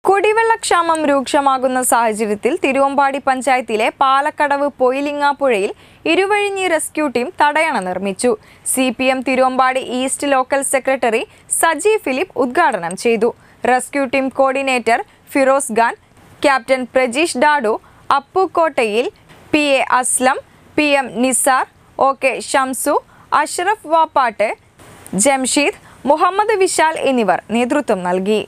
കുടിവെള്ളക്ഷാമം രൂക്ഷമാകുന്ന സാഹചര്യത്തിൽ തിരുവമ്പാടി പഞ്ചായത്തിലെ പാലക്കടവ് പൊയിലിങ്ങാപ്പുഴയിൽ ഇരുവഴിഞ്ഞി റെസ്ക്യൂ ടീം തടയണ നിർമ്മിച്ചു C P M Thiruvambady east local secretary Saji Philip ഉദ്ഘാടനം ചെയ്തു rescue team coordinator Firoz Khan captain Prajeesh Dadu Appu Kottayil P A Aslam P M Nisar O K Shamsu Ashraf Vappattu Jamsheed Muhammad Vishal എന്നിവർ നേതൃത്വം നൽകി